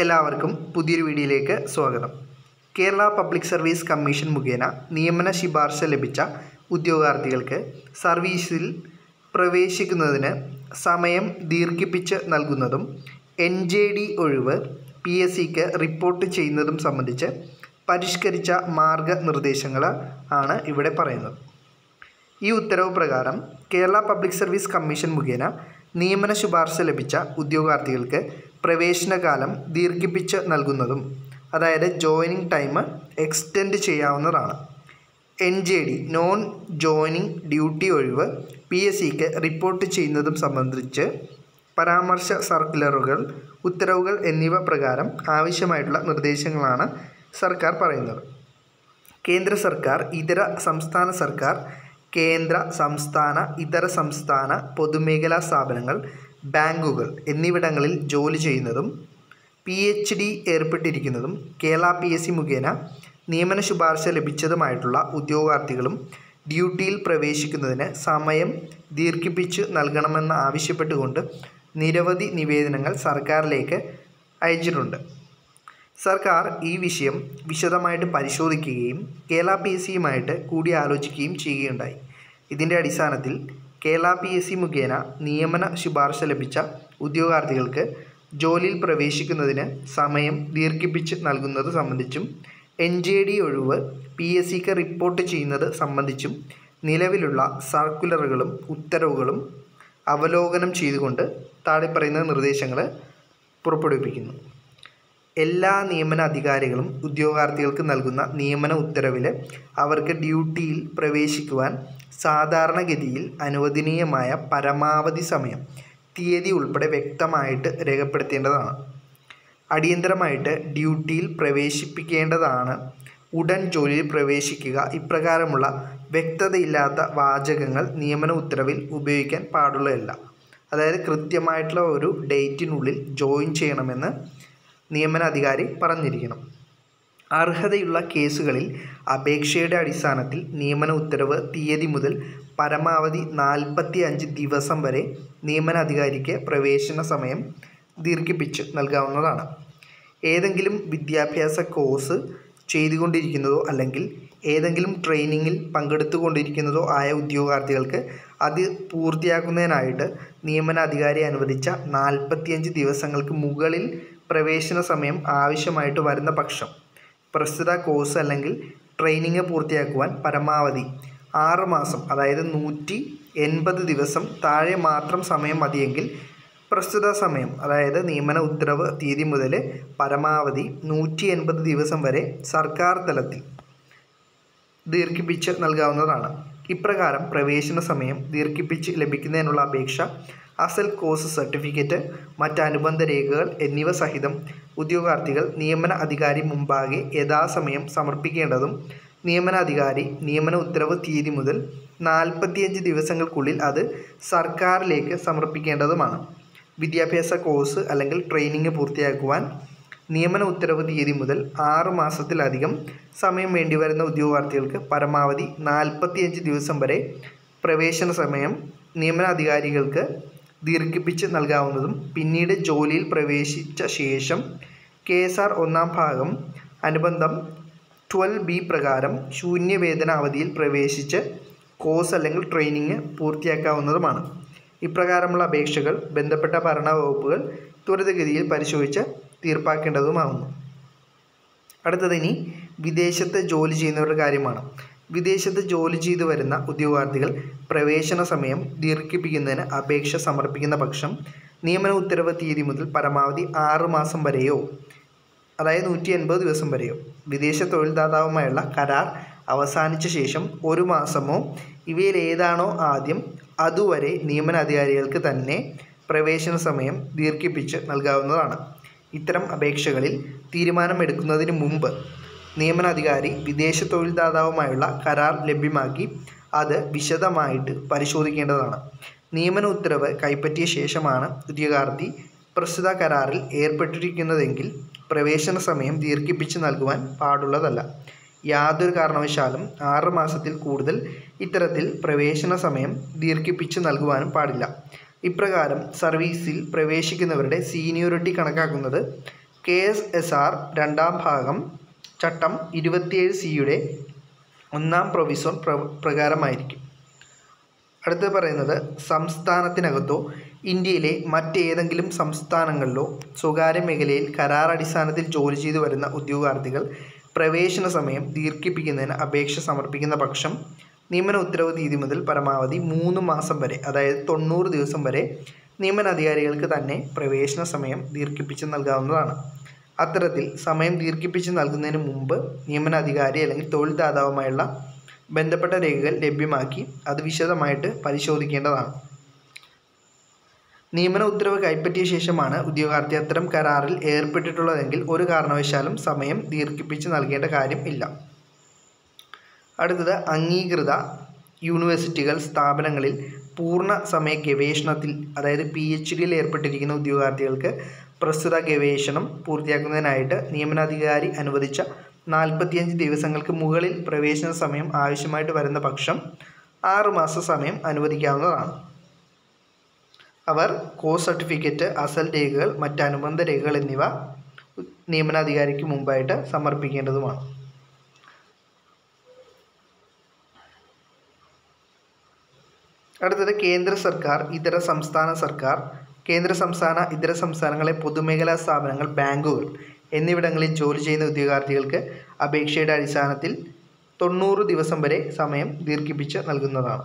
എല്ലാവർക്കും പുതിയൊരു വീഡിയോയിലേക്ക് സ്വാഗതം കേരള പബ്ലിക് സർവീസ് കമ്മീഷൻ മുഖേന നിയമന ശുപാർശ ലഭിച്ച ഉദ്യോഗാർത്ഥികൾക്ക് സർവീസിൽ പ്രവേശിക്കുന്നതിന് സമയം ദീർഘിപ്പിച്ച് നൽകുന്നതും എൻ ജെ ഡി ഒഴിവ് പി എസ് സിക്ക് റിപ്പോർട്ട് ചെയ്യുന്നതും സംബന്ധിച്ച് പരിഷ്കരിച്ച മാർഗനിർദ്ദേശങ്ങൾ ആണ് ഇവിടെ പറയുന്നത് ഈ ഉത്തരവ് പ്രകാരം കേരള പബ്ലിക് സർവീസ് കമ്മീഷൻ മുഖേന നിയമന ശുപാർശ ലഭിച്ച ഉദ്യോഗാർത്ഥികൾക്ക് പ്രവേശനകാലം ദീർഘിപ്പിച്ച് നൽകുന്നതും അതായത് ജോയിനിങ് ടൈം എക്സ്റ്റെൻഡ് ചെയ്യാവുന്നതാണ് N J D non joining duty ഒഴിവ് പി എസ് സിക്ക് റിപ്പോർട്ട് ചെയ്യുന്നതും സംബന്ധിച്ച് പരാമർശ സർക്കുലറുകൾ ഉത്തരവുകൾ എന്നിവ പ്രകാരം ആവശ്യമായിട്ടുള്ള നിർദ്ദേശങ്ങളാണ് സർക്കാർ പറയുന്നത് കേന്ദ്ര സർക്കാർ ഇതര സംസ്ഥാന സർക്കാർ കേന്ദ്ര സംസ്ഥാന ഇതര സംസ്ഥാന പൊതുമേഖലാ സ്ഥാപനങ്ങൾ ബാങ്കുകൾ എന്നിവിടങ്ങളിൽ ജോലി ചെയ്യുന്നതും പി എച്ച് ഡി ഏർപ്പെട്ടിരിക്കുന്നതും കേരള പി എസ് സി മുഖേന നിയമന ശുപാർശ ലഭിച്ചതുമായിട്ടുള്ള ഉദ്യോഗാർത്ഥികളും ഡ്യൂട്ടിയിൽ പ്രവേശിക്കുന്നതിന് സമയം ദീർഘിപ്പിച്ച് നൽകണമെന്ന് ആവശ്യപ്പെട്ടുകൊണ്ട് നിരവധി നിവേദനങ്ങൾ സർക്കാരിലേക്ക് അയച്ചിട്ടുണ്ട് സർക്കാർ ഈ വിഷയം വിശദമായിട്ട് പരിശോധിക്കുകയും കേരള പി എസ് സിയുമായിട്ട് കൂടിയാലോചിക്കുകയും ചെയ്യുകയുണ്ടായി ഇതിൻ്റെ അടിസ്ഥാനത്തിൽ കേരള പി എസ് സി മുഖേന നിയമന ശുപാർശ ലഭിച്ച ഉദ്യോഗാർത്ഥികൾക്ക് ജോലിയിൽ പ്രവേശിക്കുന്നതിന് സമയം ദീർഘിപ്പിച്ച് നൽകുന്നത് സംബന്ധിച്ചും എൻ ജെ ഡി ഒഴിവ് പി എസ് സിക്ക് റിപ്പോർട്ട് ചെയ്യുന്നത് സംബന്ധിച്ചും നിലവിലുള്ള സർക്കുലറുകളും ഉത്തരവുകളും അവലോകനം ചെയ്തുകൊണ്ട് താഴെ പറയുന്ന നിർദ്ദേശങ്ങൾ പുറപ്പെടുവിപ്പിക്കുന്നു എല്ലാ നിയമന അധികാരികളും ഉദ്യോഗാർത്ഥികൾക്ക് നൽകുന്ന നിയമന ഉത്തരവിൽ അവർക്ക് ഡ്യൂട്ടിയിൽ പ്രവേശിക്കുവാൻ സാധാരണഗതിയിൽ അനുവദനീയമായ പരമാവധി സമയം തീയതി ഉൾപ്പെടെ വ്യക്തമായിട്ട് രേഖപ്പെടുത്തേണ്ടതാണ് അടിയന്തരമായിട്ട് ഡ്യൂട്ടിയിൽ പ്രവേശിപ്പിക്കേണ്ടതാണ് ഉടൻ ജോലിയിൽ പ്രവേശിക്കുക ഇപ്രകാരമുള്ള വ്യക്തതയില്ലാത്ത വാചകങ്ങൾ നിയമന ഉത്തരവിൽ ഉപയോഗിക്കാൻ പാടുള്ളതല്ല അതായത് കൃത്യമായിട്ടുള്ള ഒരു ഡേറ്റിനുള്ളിൽ ജോയിൻ ചെയ്യണമെന്ന് നിയമന അധികാരി പറഞ്ഞിരിക്കണം അർഹതയുള്ള കേസുകളിൽ അപേക്ഷയുടെ അടിസ്ഥാനത്തിൽ നിയമന ഉത്തരവ് തീയതി മുതൽ പരമാവധി നാൽപ്പത്തി അഞ്ച് ദിവസം വരെ നിയമന അധികാരിക്ക് പ്രവേശന സമയം ദീർഘിപ്പിച്ച് നൽകാവുന്നതാണ് ഏതെങ്കിലും വിദ്യാഭ്യാസ കോഴ്സ് ചെയ്തുകൊണ്ടിരിക്കുന്നതോ അല്ലെങ്കിൽ ഏതെങ്കിലും ട്രെയിനിങ്ങിൽ പങ്കെടുത്തുകൊണ്ടിരിക്കുന്നതോ ആയ ഉദ്യോഗാർത്ഥികൾക്ക് അത് പൂർത്തിയാക്കുന്നതിനായിട്ട് നിയമന അധികാരി അനുവദിച്ച നാൽപ്പത്തിയഞ്ച് ദിവസങ്ങൾക്ക് മുകളിൽ പ്രവേശന സമയം ആവശ്യമായിട്ട് വരുന്ന പക്ഷം പ്രസ്തുത കോഴ്സ് അല്ലെങ്കിൽ ട്രെയിനിങ് പൂർത്തിയാക്കുവാൻ പരമാവധി ആറ് മാസം അതായത് നൂറ്റി എൺപത് ദിവസം താഴെ മാത്രം സമയം മതിയെങ്കിൽ പ്രസ്തുത സമയം അതായത് നിയമന ഉത്തരവ് തീയതി മുതൽ പരമാവധി നൂറ്റി എൺപത് ദിവസം വരെ സർക്കാർ തലത്തിൽ ദീർഘിപ്പിച്ച് നൽകാവുന്നതാണ് ഇപ്രകാരം പ്രവേശന സമയം ദീർഘിപ്പിച്ച് ലഭിക്കുന്നതിനുള്ള അപേക്ഷ അസൽ കോഴ്സ് സർട്ടിഫിക്കറ്റ് മറ്റ് അനുബന്ധ രേഖകൾ എന്നിവ സഹിതം ഉദ്യോഗാർത്ഥികൾ നിയമന അധികാരി മുമ്പാകെ യഥാസമയം സമർപ്പിക്കേണ്ടതും നിയമന അധികാരി നിയമന ഉത്തരവ് തീയതി മുതൽ നാൽപ്പത്തിയഞ്ച് ദിവസങ്ങൾക്കുള്ളിൽ അത് സർക്കാരിലേക്ക് സമർപ്പിക്കേണ്ടതുമാണ് വിദ്യാഭ്യാസ കോഴ്സ് അല്ലെങ്കിൽ ട്രെയിനിങ് പൂർത്തിയാക്കുവാൻ നിയമന ഉത്തരവ് തീയതി മുതൽ ആറ് മാസത്തിലധികം സമയം വേണ്ടിവരുന്ന ഉദ്യോഗാർത്ഥികൾക്ക് പരമാവധി നാൽപ്പത്തിയഞ്ച് ദിവസം വരെ പ്രവേശന സമയം നിയമന അധികാരികൾക്ക് ദീർഘിപ്പിച്ച് നൽകാവുന്നതും പിന്നീട് ജോലിയിൽ പ്രവേശിച്ച ശേഷം കെ എസ് ആർ ഒന്നാം ഭാഗം അനുബന്ധം ട്വൽവ് ബി പ്രകാരം ശൂന്യവേതന അവധിയിൽ പ്രവേശിച്ച് കോഴ്സ് അല്ലെങ്കിൽ ട്രെയിനിങ് പൂർത്തിയാക്കാവുന്നതുമാണ് ഇപ്രകാരമുള്ള അപേക്ഷകൾ ബന്ധപ്പെട്ട ഭരണവകുപ്പുകൾ ത്വരിതഗതിയിൽ പരിശോധിച്ച് തീർപ്പാക്കേണ്ടതുമാവുന്നു അടുത്തത് ഇനി വിദേശത്ത് ജോലി ചെയ്യുന്നവരുടെ കാര്യമാണ് വിദേശത്ത് ജോലി ചെയ്തു വരുന്ന ഉദ്യോഗാർത്ഥികൾ പ്രവേശന സമയം ദീർഘിപ്പിക്കുന്നതിന് അപേക്ഷ സമർപ്പിക്കുന്ന പക്ഷം നിയമന ഉത്തരവ് തീയതി മുതൽ പരമാവധി ആറ് മാസം വരെയോ അതായത് നൂറ്റി എൺപത് ദിവസം വരെയോ വിദേശ തൊഴിൽദാതാവുമായുള്ള കരാർ അവസാനിച്ച ശേഷം ഒരു മാസമോ ഇവയിൽ ഏതാണോ ആദ്യം അതുവരെ നിയമന അധികാരികൾക്ക് തന്നെ പ്രവേശന സമയം ദീർഘിപ്പിച്ച് നൽകാവുന്നതാണ് ഇത്തരം അപേക്ഷകളിൽ തീരുമാനമെടുക്കുന്നതിന് മുമ്പ് നിയമനാധികാരി വിദേശ തൊഴിൽദാതാവുമായുള്ള കരാർ ലഭ്യമാക്കി അത് വിശദമായിട്ട് പരിശോധിക്കേണ്ടതാണ് നിയമന ഉത്തരവ് കൈപ്പറ്റിയ ശേഷമാണ് ഉദ്യോഗാർത്ഥി പ്രസ്തുത കരാറിൽ ഏർപ്പെട്ടിരിക്കുന്നതെങ്കിൽ പ്രവേശന സമയം ദീർഘിപ്പിച്ച് നൽകുവാൻ പാടുള്ളതല്ല യാതൊരു കാരണവശാലും ആറ് മാസത്തിൽ കൂടുതൽ ഇത്തരത്തിൽ പ്രവേശന സമയം ദീർഘിപ്പിച്ച് നൽകുവാനും പാടില്ല ഇപ്രകാരം സർവീസിൽ പ്രവേശിക്കുന്നവരുടെ സീനിയോറിറ്റി കണക്കാക്കുന്നത് കെ എസ് എസ് ആർ രണ്ടാം ഭാഗം ചട്ടം ഇരുപത്തിയേഴ് സിയുടെ ഒന്നാം പ്രൊവിസോൺ പ്ര പ്രകാരമായിരിക്കും അടുത്തത് പറയുന്നത് സംസ്ഥാനത്തിനകത്തോ ഇന്ത്യയിലെ മറ്റേതെങ്കിലും സംസ്ഥാനങ്ങളിലോ സ്വകാര്യ മേഖലയിൽ കരാർ അടിസ്ഥാനത്തിൽ ജോലി ചെയ്തു വരുന്ന ഉദ്യോഗാർത്ഥികൾ പ്രവേശന സമയം ദീർഘിപ്പിക്കുന്നതിന് അപേക്ഷ സമർപ്പിക്കുന്ന പക്ഷം നിയമന ഉത്തരവ് തീയതി മുതൽ പരമാവധി മൂന്ന് മാസം വരെ അതായത് തൊണ്ണൂറ് ദിവസം വരെ നിയമനാധികാരികൾക്ക് തന്നെ പ്രവേശന സമയം ദീർഘിപ്പിച്ച് നൽകാവുന്നതാണ് അത്തരത്തിൽ സമയം ദീർഘിപ്പിച്ച് നൽകുന്നതിന് മുമ്പ് നിയമനാധികാരി അല്ലെങ്കിൽ തൊഴിൽ ദാതാവുമായുള്ള ബന്ധപ്പെട്ട രേഖകൾ ലഭ്യമാക്കി അത് വിശദമായിട്ട് പരിശോധിക്കേണ്ടതാണ് നിയമന ഉത്തരവ് കൈപ്പറ്റിയ ശേഷമാണ് ഉദ്യോഗാർത്ഥി അത്തരം കരാറിൽ ഏർപ്പെട്ടിട്ടുള്ളതെങ്കിൽ ഒരു കാരണവശാലും സമയം ദീർഘിപ്പിച്ച് നൽകേണ്ട കാര്യം ഇല്ല അടുത്തത് അംഗീകൃത യൂണിവേഴ്സിറ്റികൾ സ്ഥാപനങ്ങളിൽ പൂർണ്ണ സമയ ഗവേഷണത്തിൽ അതായത് പി എച്ച് ഡിയിൽ ഏർപ്പെട്ടിരിക്കുന്ന ഉദ്യോഗാർത്ഥികൾക്ക് പ്രസ്തുത ഗവേഷണം പൂർത്തിയാക്കുന്നതിനായിട്ട് നിയമനാധികാരി അനുവദിച്ച നാൽപ്പത്തിയഞ്ച് ദിവസങ്ങൾക്ക് മുകളിൽ പ്രവേശന സമയം ആവശ്യമായിട്ട് വരുന്ന പക്ഷം ആറുമാസ സമയം അനുവദിക്കാവുന്നതാണ് അവർ കോഴ്സ് സർട്ടിഫിക്കറ്റ് അസൽ രേഖകൾ മറ്റ് അനുബന്ധ രേഖകൾ എന്നിവ നിയമനാധികാരിക്ക് മുമ്പായിട്ട് സമർപ്പിക്കേണ്ടതുമാണ് അടുത്തത് കേന്ദ്ര സർക്കാർ ഇതര സംസ്ഥാന സർക്കാർ കേന്ദ്ര സംസ്ഥാന ഇതര സംസ്ഥാനങ്ങളെ പൊതുമേഖലാ സ്ഥാപനങ്ങൾ ബാങ്കുകൾ എന്നിവിടങ്ങളിൽ ജോലി ചെയ്യുന്ന ഉദ്യോഗാർത്ഥികൾക്ക് അപേക്ഷയുടെ അടിസ്ഥാനത്തിൽ തൊണ്ണൂറ് ദിവസം വരെ സമയം ദീർഘിപ്പിച്ച് നൽകുന്നതാണ്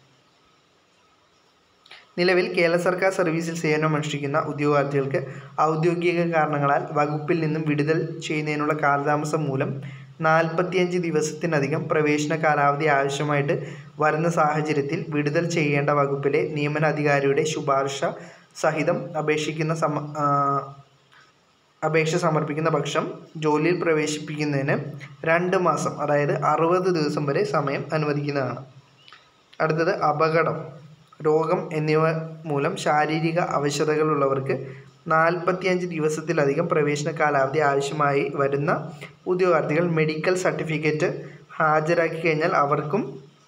നിലവിൽ കേരള സർക്കാർ സർവീസിൽ സേവനമനുഷ്ഠിക്കുന്ന ഉദ്യോഗാർത്ഥികൾക്ക് ഔദ്യോഗിക കാരണങ്ങളാൽ വകുപ്പിൽ നിന്നും വിടുതൽ ചെയ്യുന്നതിനുള്ള കാലതാമസം മൂലം നാൽപ്പത്തിയഞ്ച് ദിവസത്തിനധികം പ്രവേശന കാലാവധി ആവശ്യമായിട്ട് വരുന്ന സാഹചര്യത്തിൽ വിടുതൽ ചെയ്യേണ്ട വകുപ്പിലെ നിയമനാധികാരിയുടെ ശുപാർശ സഹിതം അപേക്ഷിക്കുന്ന സമ ആ, അപേക്ഷ സമർപ്പിക്കുന്ന പക്ഷം ജോലിയിൽ പ്രവേശിപ്പിക്കുന്നതിന് രണ്ട് മാസം അതായത് അറുപത് ദിവസം വരെ സമയം അനുവദിക്കുന്നതാണ് അടുത്തത് അപകടം രോഗം എന്നിവ മൂലം ശാരീരിക അവശതകളുള്ളവർക്ക് നാൽപ്പത്തിയഞ്ച് ദിവസത്തിലധികം പ്രവേശന കാലാവധി ആവശ്യമായി വരുന്ന ഉദ്യോഗാർത്ഥികൾ മെഡിക്കൽ സർട്ടിഫിക്കറ്റ് ഹാജരാക്കി കഴിഞ്ഞാൽ അവർക്കും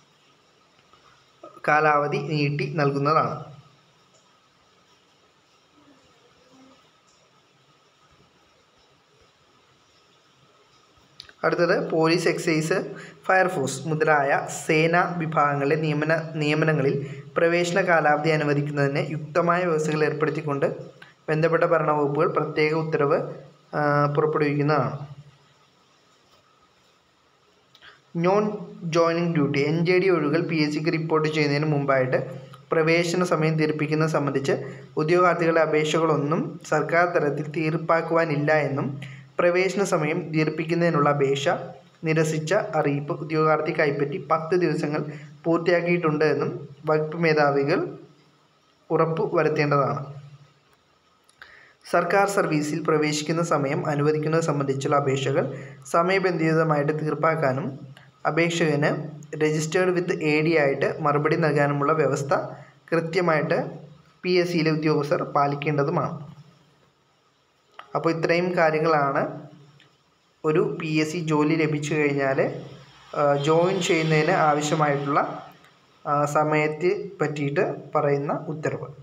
കാലാവധി നീട്ടി നൽകുന്നതാണ് അടുത്തത് പോലീസ് എക്സൈസ് ഫയർഫോഴ്സ് മുതലായ സേനാ വിഭാഗങ്ങളിലെ നിയമന നിയമനങ്ങളിൽ പ്രവേശന കാലാവധി അനുവദിക്കുന്നതിന് യുക്തമായ വ്യവസ്ഥകൾ ഏർപ്പെടുത്തിക്കൊണ്ട് ബന്ധപ്പെട്ട ഭരണവകുപ്പുകൾ പ്രത്യേക ഉത്തരവ് ആ, പുറപ്പെടുവിക്കുന്നതാണ് non joining duty N J D ഒഴിവുകൾ പി എസ് സിക്ക് റിപ്പോർട്ട് ചെയ്യുന്നതിന് മുമ്പായിട്ട് പ്രവേശന സമയം ദീർഘിപ്പിക്കുന്നത് സംബന്ധിച്ച് ഉദ്യോഗാർത്ഥികളുടെ അപേക്ഷകളൊന്നും സർക്കാർ തലത്തിൽ തീർപ്പാക്കുവാനില്ല എന്നും പ്രവേശന സമയം ദീർഘിപ്പിക്കുന്നതിനുള്ള അപേക്ഷ നിരസിച്ച അറിയിപ്പ് ഉദ്യോഗാർത്ഥി കൈപ്പറ്റി പത്ത് ദിവസങ്ങൾ പൂർത്തിയാക്കിയിട്ടുണ്ട് എന്നും വകുപ്പ് മേധാവികൾ ഉറപ്പു വരുത്തേണ്ടതാണ് സർക്കാർ സർവീസിൽ പ്രവേശിക്കുന്ന സമയം അനുവദിക്കുന്നത് സംബന്ധിച്ചുള്ള അപേക്ഷകൾ സമയബന്ധിതമായിട്ട് തീർപ്പാക്കാനും അപേക്ഷകന് രജിസ്റ്റേർഡ് വിത്ത് എ ഡി ആയിട്ട് മറുപടി നൽകാനുമുള്ള വ്യവസ്ഥ കൃത്യമായിട്ട് പി എസ് സിയിലെ ഉദ്യോഗസ്ഥർ പാലിക്കേണ്ടതുമാണ് അപ്പോൾ ഇത്രയും കാര്യങ്ങളാണ് ഒരു പി എസ് സി ജോലി ലഭിച്ചു കഴിഞ്ഞാൽ ജോയിൻ ചെയ്യുന്നതിന് ആവശ്യമായിട്ടുള്ള ആ, സമയത്തെ പറ്റിയിട്ട് പറയുന്ന ഉത്തരവ്